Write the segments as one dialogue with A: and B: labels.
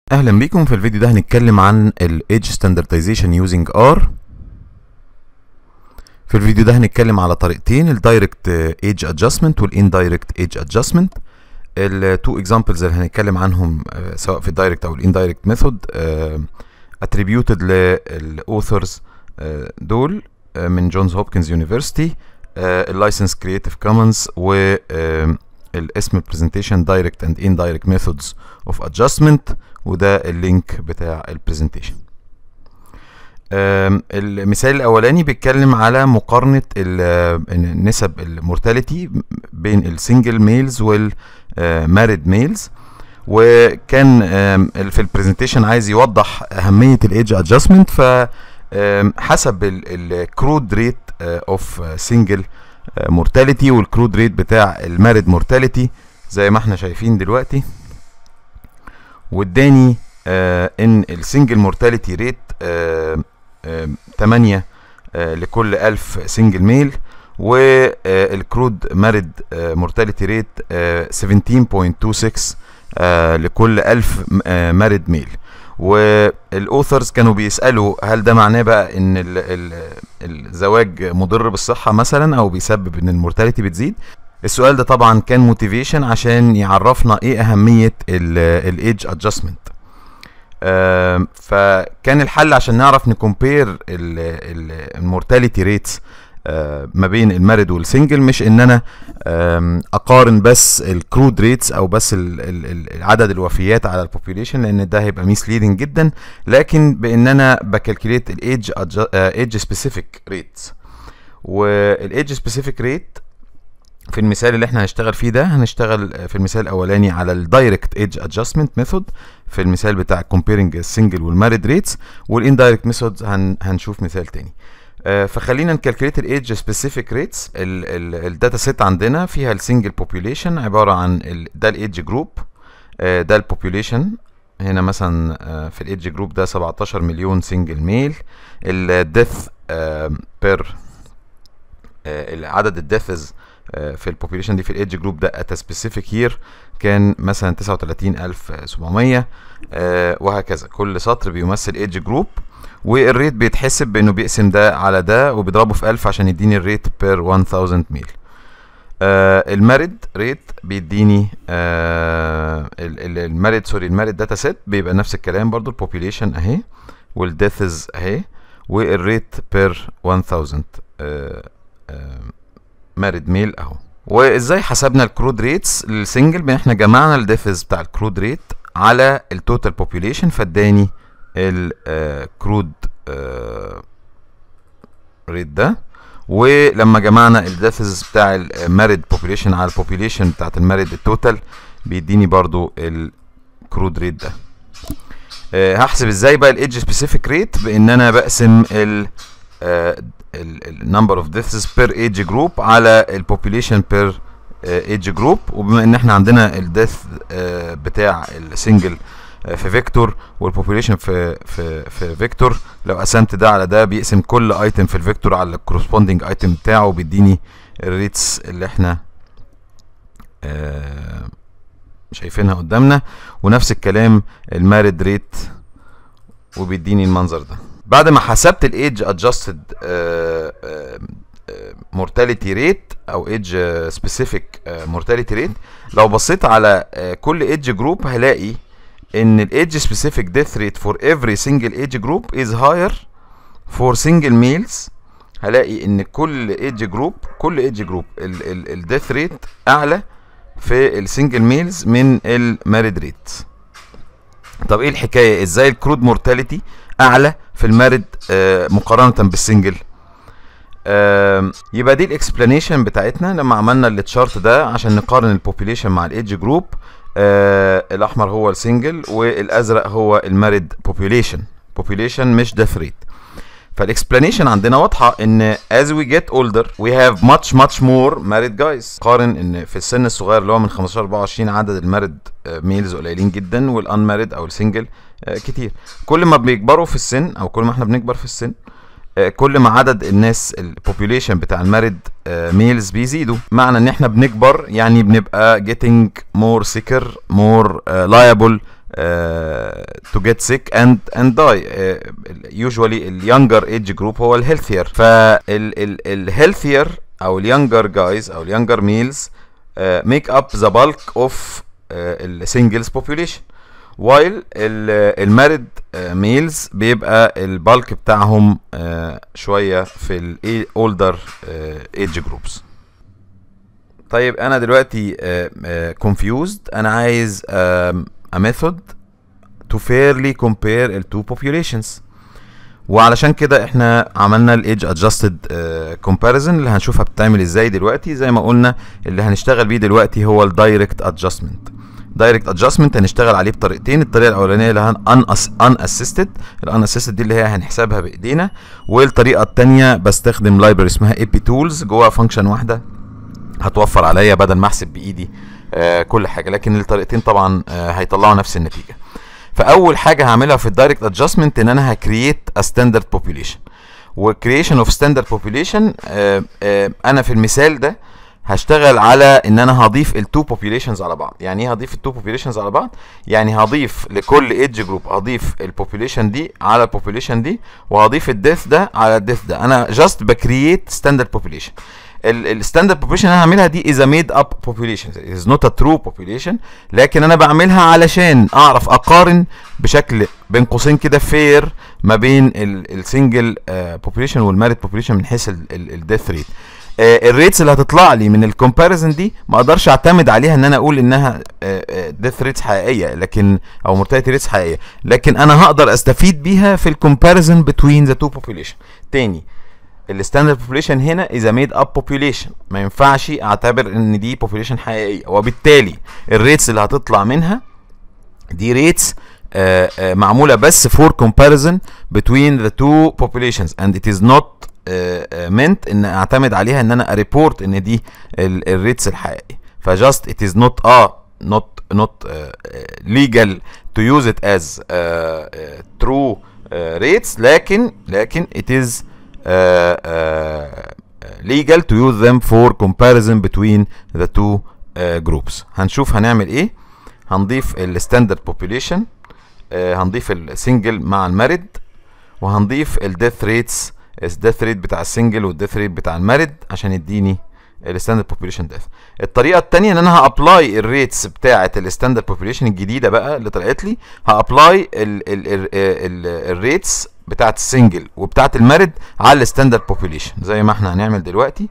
A: اهلا بيكم في الفيديو ده هنتكلم عن ال Age Standardization using R في الفيديو ده هنتكلم على طريقتين ال Direct Age Adjustment وال Indirect Age Adjustment ال two examples اللي هنتكلم عنهم آه، سواء في ال Direct او ال Indirect Method آه، attributed لل authors آه، دول آه، من جونز هوبكنز يونيفرسيتي اللايسنس كرييتيف كومنز و آه، الاسم البرزنتيشن دايركت اند indirect methods of adjustment وده اللينك بتاع البرزنتيشن المثال الاولاني بيتكلم على مقارنه ال- نسب المورتاليتي بين السنجل ميلز والماريد ميلز وكان آم، في البرزنتيشن عايز يوضح اهميه الايدج ادجستمنت فحسب الكرود ريت اوف سنجل مورتاليتي والكرود ريت بتاع الماريد مورتاليتي زي ما احنا شايفين دلوقتي واداني آه ان السنجل مورتاليتي ريت 8 لكل 1000 سنجل ميل والكرود ماريد مورتاليتي ريت 17.26 آه لكل 1000 ماريد ميل والاوثرز كانوا بيسالوا هل ده معناه بقى ان ال ال الزواج مضر بالصحه مثلا او بيسبب ان المورتاليتي بتزيد السؤال ده طبعا كان موتيفيشن عشان يعرفنا ايه اهميه الايدج ادجستمنت فكان الحل عشان نعرف نكومبير المورتاليتي ريتس ما بين المارد والسنجل مش ان انا آم، اقارن بس الكرود ريتس او بس ال- ال- ال- عدد الوفيات على البوبوليشن لان ده هيبقى ميسليدنج جدا لكن بان انا بكالكوليت الايدج ايدج سبيسيفيك ريتس والايدج سبيسيفيك ريت في المثال اللي احنا هنشتغل فيه ده هنشتغل في المثال الاولاني على الدايركت ايدج ادجستمنت ميثود في المثال بتاع comparing السنجل والماريد ريتس والاندايركت ميثود هن هنشوف مثال تاني آه، فخلينا نكالكوليت الايدج سبيسيفيك ريتس الداتا سيت عندنا فيها السنجل population عباره عن ال- ده الايدج جروب ده البوبوليشن هنا مثلا آه، في الايدج جروب ده 17 مليون سنجل ميل الديث بير عدد الديثز في البوبوليشن دي في الايدج جروب ده ات سبيسيفيك يير كان مثلا 39700 آه، وهكذا كل سطر بيمثل ايدج جروب والريت بيتحسب بانه بيقسم ده على ده وبيضربه في 1000 عشان يديني الريت بير 1000 ميل آه المارد ريت بيديني آه ال- ال- المارد سوري المارد داتا سيت بيبقى نفس الكلام برضو البوبوليشن اهي والديثز اهي والريت بير 1000 آه آه مارد ميل اهو وازاي حسبنا الكرود ريتس للسنجل بان احنا جمعنا الديفز بتاع الكرود ريت على التوتال بوبوليشن فاداني الكرود ريت ده ولما جمعنا الديفز بتاع المارد بوبوليشن على البوبوليشن بتاعت المارد التوتال بيديني برضو الكرود ريت ده آه، هحسب ازاي بقى الايدج سبيسيفيك ريت بان انا بقسم ال النمبر اوف ديثز بير ايدج جروب على البوبوليشن بير ايدج جروب وبما ان احنا عندنا الديث بتاع السنجل في فيكتور والبوبوليشن في في في فيكتور لو قسمت ده على ده بيقسم كل ايتم في الفيكتور على الكورسبوندينج ايتم بتاعه بيديني الريتس اللي احنا آه، شايفينها قدامنا ونفس الكلام المارد ريت وبيديني المنظر ده بعد ما حسبت الايدج ادجستد مورتاليتي ريت او ايدج سبيسيفيك مورتاليتي ريت لو بصيت على آه، كل ايدج جروب هلاقي ان الايدج سبيسيفيك ديث ريت فور افري سنجل ايدج جروب از هاير فور سنجل ميلز هلاقي ان كل ايدج جروب كل ايدج جروب الديث ريت اعلى في السنجل ميلز من الماريد ريت طب ايه الحكايه ازاي الكرود مورتاليتي اعلى في المارد آه مقارنه بالسنجل آم، يبقى دي الاكسبلانيشن بتاعتنا لما عملنا التشارت ده عشان نقارن البوبوليشن مع الايدج جروب آه الاحمر هو السنجل والازرق هو المارد بوبوليشن بوبوليشن مش ديث ريت فالاكسبلانيشن عندنا واضحه ان as we get older we have much much more married guys قارن ان في السن الصغير اللي هو من 15 ل 24 عدد المارد ميلز قليلين جدا والانمارد او السنجل كتير كل ما بيكبروا في السن او كل ما احنا بنكبر في السن آه، كل ما عدد الناس البوبوليشن بتاع المارد ميلز بيزيدوا معنى ان احنا بنكبر يعني بنبقى getting more sicker more uh, liable to get sick and and die uh, usually ال younger age group هو ال healthier فال ال ال healthier او ال younger guys او ال younger males uh, make up the bulk of uh, ال singles population while المارد ميلز بيبقى البالك بتاعهم uh, شويه في ال older uh, age groups طيب انا دلوقتي confused انا عايز a method to fairly compare ال two populations وعلشان كده احنا عملنا الايدج ادجستد كومباريزن اللي هنشوفها بتتعمل ازاي دلوقتي زي ما قلنا اللي هنشتغل بيه دلوقتي هو الدايركت ادجستمنت دايركت ادجستمنت هنشتغل عليه بطريقتين الطريقه الاولانيه اللي هن ان ان اسيستد الان اسيستد دي اللي هي هنحسبها بايدينا والطريقه الثانيه بستخدم لايبرري اسمها اي بي تولز جواها فانكشن واحده هتوفر عليا بدل ما احسب بايدي آه كل حاجه لكن الطريقتين طبعا آه هيطلعوا نفس النتيجه فاول حاجه هعملها في الدايركت ادجستمنت ان انا هكرييت ا ستاندرد بوبوليشن وكرييشن اوف ستاندرد بوبوليشن انا في المثال ده هشتغل على ان انا هضيف التو بوبوليشنز على بعض يعني ايه هضيف التو بوبوليشنز على بعض يعني هضيف لكل ايدج جروب هضيف البوبوليشن دي على البوبوليشن دي وهضيف الديث ده على الديث ده انا جاست بكرييت ستاندرد بوبوليشن الستاندرد بوبوليشن انا هعملها دي از ميد اب بوبوليشن از نوت ا ترو بوبوليشن لكن انا بعملها علشان اعرف اقارن بشكل بين قوسين كده فير ما بين السنجل بوبوليشن والماريت بوبوليشن من حيث الديث ريت الريتس اللي هتطلع لي من الكومباريزن دي ما اقدرش اعتمد عليها ان انا اقول انها ديث ريتس حقيقيه لكن او مورتاليتي ريتس حقيقيه لكن انا هقدر استفيد بيها في الكومباريزن بتوين ذا تو بوبوليشن تاني الستاندرد بوبوليشن هنا از ميد اب بوبوليشن ما ينفعش اعتبر ان دي بوبوليشن حقيقيه وبالتالي الريتس اللي هتطلع منها دي ريتس آه آه معموله بس فور كومباريزن between the two populations and it is not meant ان اعتمد عليها ان انا اريبورت ان دي الريتس الحقيقيه فجاست it is not اه not not uh, legal to use it as uh, uh, true uh, rates لكن لكن it is uh, uh, legal to use them for comparison between the two uh, groups هنشوف هنعمل ايه هنضيف الستاندرد population uh, هنضيف السنجل مع المارد وهنضيف الديث ريتس الديث ريت بتاع السنجل والديث ريت بتاع المارد عشان يديني الستاندرد بوبوليشن ديث الطريقه الثانيه ان انا هابلاي الريتس بتاعه الستاندرد بوبوليشن الجديده بقى اللي طلعت لي هابلاي الريتس بتاعه السنجل وبتاعه المارد على الستاندرد بوبوليشن زي ما احنا هنعمل دلوقتي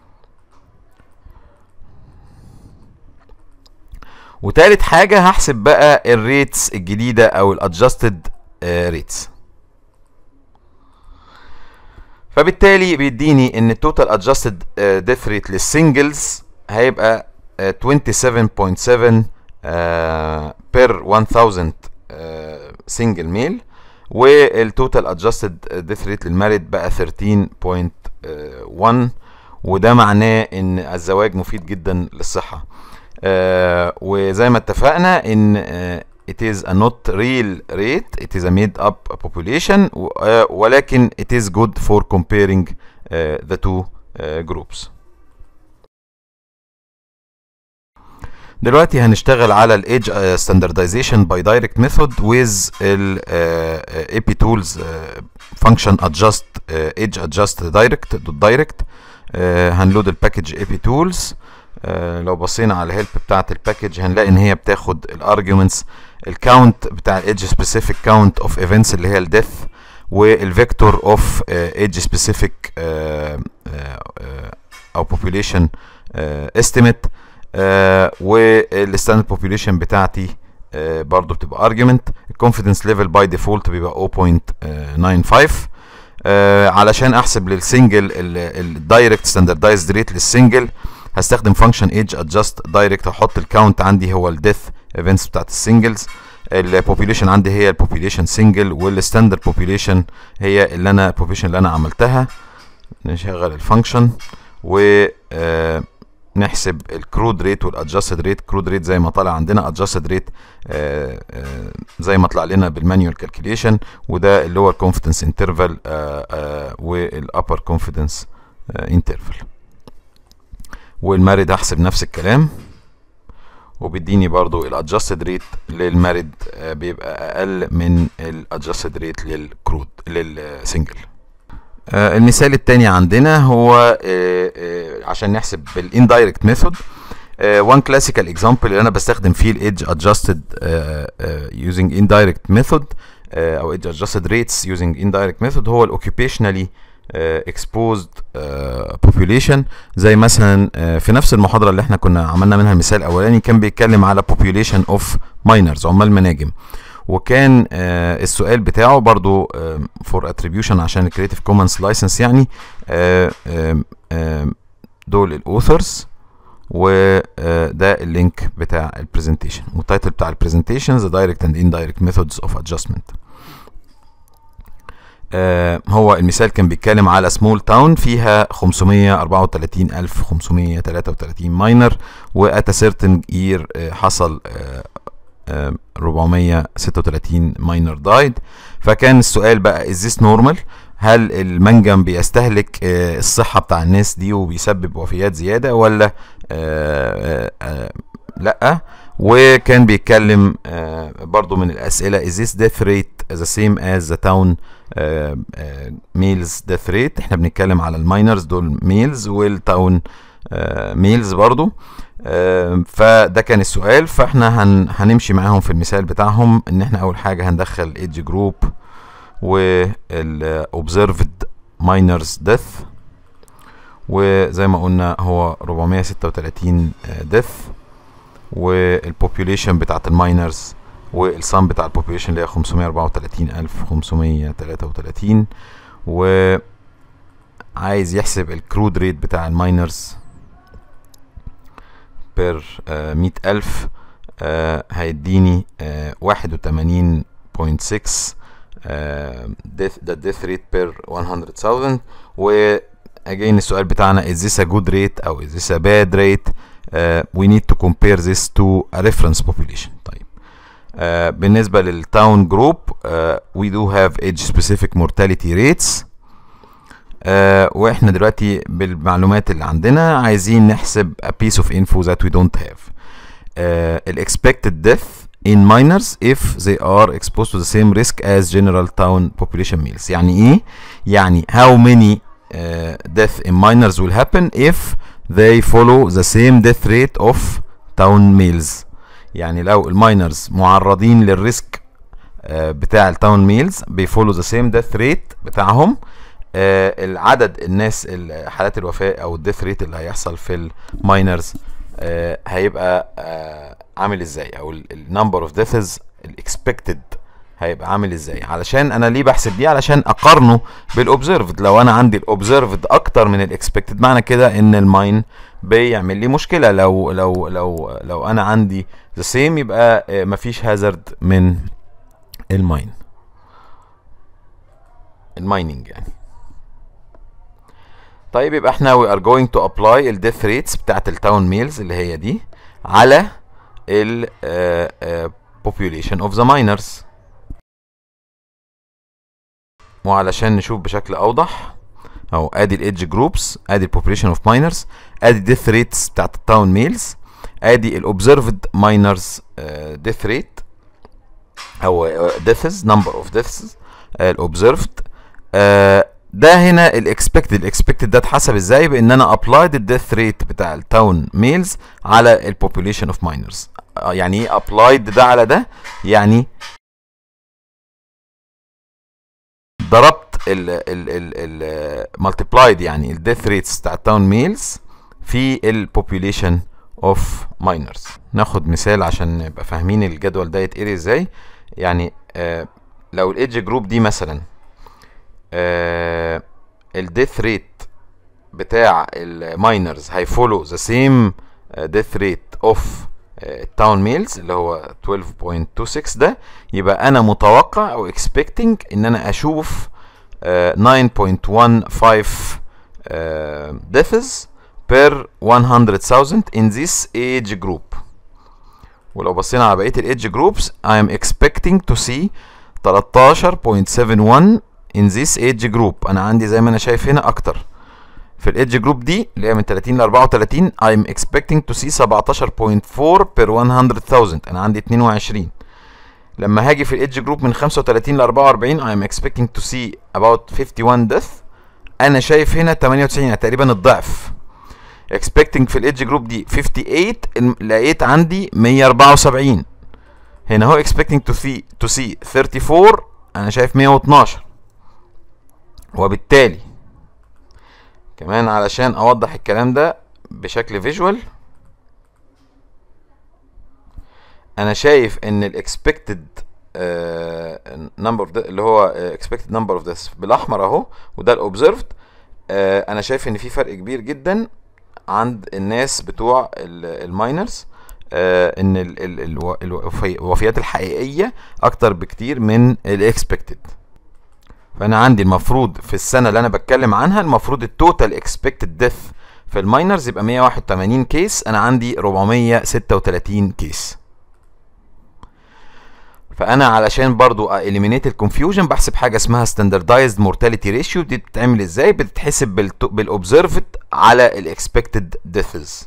A: وتالت حاجه هحسب بقى الريتس الجديده او الادجستد ريتس فبالتالي بيديني ان التوتال ادجستد ديث ريت للسنجلز هيبقى uh, 27.7 بير 1000 سنجل ميل والتوتال ادجستد ديث ريت للمارد بقى 13.1 وده معناه ان الزواج مفيد جدا للصحه uh, وزي ما اتفقنا ان uh, it is a not real rate it is a made up population ولكن it is good for comparing uh, the two uh, groups دلوقتي هنشتغل على ال age uh, standardization by direct method with ال uh, AP tools uh, function adjust uh, age adjust direct direct uh, هنلود الباكج AP tools uh, لو بصينا على الهيلب بتاعت الباكج هنلاقي ان هي بتاخد الارجيومنتس الكاونت بتاع الايدج سبيسيفيك كاونت اوف ايفنتس اللي هي الديث والفيكتور اوف ايدج سبيسيفيك او population استيميت والستاندرد population بتاعتي uh, برضو بتبقى ارجيومنت الكونفيدنس ليفل باي ديفولت بيبقى 0.95 uh, علشان احسب للسنجل الدايركت ستاندردايزد ريت للسنجل هستخدم فانكشن ايدج ادجست دايركت هحط الكاونت عندي هو الديث ايفنتس بتاعت السنجلز البوبيليشن عندي هي البوبيليشن سنجل والستاندرد بوبيليشن هي اللي انا البوبيليشن اللي انا عملتها نشغل الفانكشن و آه نحسب الكرود ريت والادجستد ريت كرود ريت زي ما طالع عندنا ادجستد ريت زي ما طلع لنا بالمانيوال كالكوليشن وده اللور كونفيدنس انترفال والابر كونفيدنس انترفال والمارد هحسب نفس الكلام وبيديني برضو الادجستد ريت للمارد آه، بيبقى اقل من الادجستد ريت للكرود للسنجل آه، المثال التاني عندنا هو آه، آه، عشان نحسب بالاندايركت ميثود one classical example اللي انا بستخدم فيه الايدج adjusted آه، آه، using indirect method آه، او edge adjusted rates using indirect method هو الاوكيبيشنالي exposed آه، population زي مثلا آه، في نفس المحاضره اللي احنا كنا عملنا منها المثال الاولاني كان بيتكلم على population of miners عمال مناجم وكان آه السؤال بتاعه برضو فور اتريبيوشن عشان الكريتيف كومنز لايسنس يعني آه آه آه دول الاوثرز وده اللينك بتاع البرزنتيشن والتايتل بتاع البرزنتيشن ذا دايركت اند اندايركت ميثودز اوف ادجستمنت هو المثال كان بيتكلم على سمول تاون فيها 534533 ماينر وات سيرتن يير حصل آه، آه، 436 ماينر دايد فكان السؤال بقى از ذس نورمال هل المنجم بيستهلك آه، الصحة بتاع الناس دي وبيسبب وفيات زيادة ولا آه، آه، لا وكان بيتكلم آه، برضو من الأسئلة is this death rate the same as the town آه، آه، males death rate احنا بنتكلم على الماينرز دول ميلز والتاون ميلز برضو آه، فده كان السؤال فاحنا هن هنمشي معاهم في المثال بتاعهم ان احنا اول حاجة هندخل ايدج جروب وال observed miners death وزي ما قلنا هو 436 death والبوبوليشن بتاعت الماينرز والسم بتاع البوبوليشن اللي هي 534533 وعايز يحسب الكرود ريت بتاع الماينرز بير مية ألف آه، هيديني واحد وتمانين بوينت سكس ده death rate per 100,000 و again السؤال بتاعنا is this a good rate أو is this a bad rate uh, we need to compare this to a reference population طيب uh, بالنسبة للتاون جروب uh, we do have age specific mortality rates uh, واحنا دلوقتي بالمعلومات اللي عندنا عايزين نحسب a piece of info that we don't have uh, ال expected death in minors if they are exposed to the same risk as general town population males يعني ايه يعني how many uh, death in minors will happen if they follow the same death rate of town males يعني لو الماينرز معرضين للريسك آه، بتاع التاون ميلز بيفولو ذا سيم ديث ريت بتاعهم آه، العدد الناس ال- حالات الوفاة او الديث ريت اللي هيحصل في الماينرز آه، هيبقى آه، عامل ازاي او النمبر اوف ديثز الاكسبكتد هيبقى عامل ازاي علشان انا ليه بحسب دي علشان اقارنه بالاوبزرفد لو انا عندي الاوبزرفد اكتر من الاكسبكتد معنى كده ان الماين بيعمل لي مشكله لو لو لو لو انا عندي ذا سيم يبقى آه، مفيش هازارد من الماين المايننج يعني طيب يبقى احنا we are going to apply ال death rates بتاعت التاون ميلز اللي هي دي على ال uh, uh, population of the miners وعلشان نشوف بشكل اوضح اهو ادي الايدج جروبس ادي البوبوليشن اوف ماينرز ادي الديث ريتس بتاعت التاون ميلز ادي الاوبزرفد ماينرز ديث ريت او ديثز نمبر اوف ديثز الاوبزرفد ده هنا الاكسبكتد الاكسبكتد ده اتحسب ازاي بان انا ابلايد الديث ريت بتاع التاون ميلز على البوبوليشن اوف ماينرز يعني ايه ابلايد ده على ده يعني ضربت ال ال ال ال مالتيبلايد يعني الديث ريتس بتاع التاون ميلز في البوبوليشن اوف ماينرز ناخد مثال عشان نبقى فاهمين الجدول ده يتقري ازاي يعني آه لو الايدج جروب دي مثلا آه الديث ريت بتاع الماينرز هيفولو ذا سيم ديث ريت اوف التاون ميلز اللي هو 12.26 ده يبقى انا متوقع او expecting ان انا اشوف آه 9.15 آه deaths per 100,000 in this age group ولو بصينا على بقيه الايدج جروبس I am expecting to see 13.71 in this age group انا عندي زي ما انا شايف هنا اكتر في الايدج جروب دي اللي هي من 30 ل 34 I'm expecting to see 17.4 per 100,000 انا عندي 22 لما هاجي في الايدج جروب من 35 ل 44 I'm expecting to see about 51 death انا شايف هنا 98 يعني تقريبا الضعف expecting في الايدج جروب دي 58 الم- لقيت عندي 174 هنا هو expecting to see to see 34 انا شايف 112 وبالتالي كمان علشان اوضح الكلام ده بشكل فيجوال انا شايف ان الاكسبكتد نمبر اوف اللي هو اكسبكتد نمبر اوف this بالاحمر اهو وده الاوبزرفد انا شايف ان في فرق كبير جدا عند الناس بتوع الماينرز ان ال- ال- الو- الوفي- الوفيات الحقيقيه اكتر بكتير من الاكسبكتد فانا عندي المفروض في السنه اللي انا بتكلم عنها المفروض التوتال اكسبكتد ديث في الماينرز يبقى 181 كيس انا عندي 436 كيس فانا علشان برضو eliminate الكونفيوجن بحسب حاجه اسمها standardized mortality ratio دي بتتعمل ازاي بتتحسب بالت- بالاوبزرفد على الاكسبكتد deaths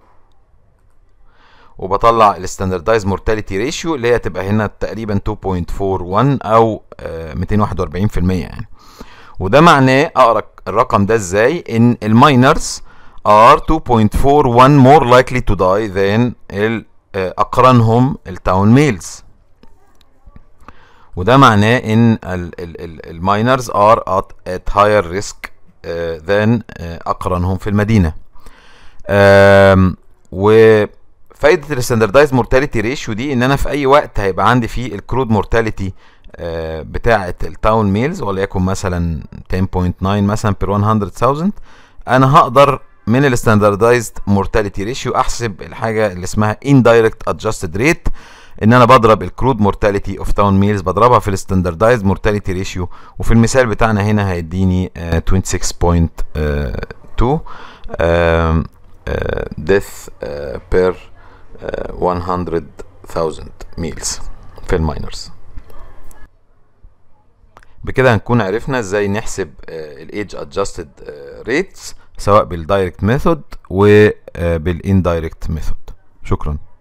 A: وبطلع الستاندردايز مورتاليتي ريشيو اللي هي تبقى هنا تقريبا 2.41 او آه، 241% يعني وده معناه اقرا الرقم ده ازاي ان الماينرز are 2.41 more likely to die than ال- آه، اقرانهم التاون ميلز وده معناه ان الماينرز are at, at higher risk uh, than uh, اقرانهم في المدينه um, وفايده الستاندردايز مورتاليتي ريشيو دي ان انا في اي وقت هيبقى عندي فيه الكرود مورتاليتي بتاعه التاون ميلز وليكن مثلا 10.9 مثلا بير 100000 انا هقدر من الستاندردايزد مورتاليتي ريشيو احسب الحاجه اللي اسمها indirect adjusted rate ان انا بضرب الكرود مورتاليتي اوف تاون ميلز بضربها في الستاندردايزد مورتاليتي ريشيو وفي المثال بتاعنا هنا هيديني آه، 26.2 آم، آه، death آه، per آه، 100,000 ميلز في الماينرز بكده هنكون عرفنا ازاي نحسب الايدج ادجستد ريتس سواء بالدايركت ميثود وبالاندايركت ميثود شكرا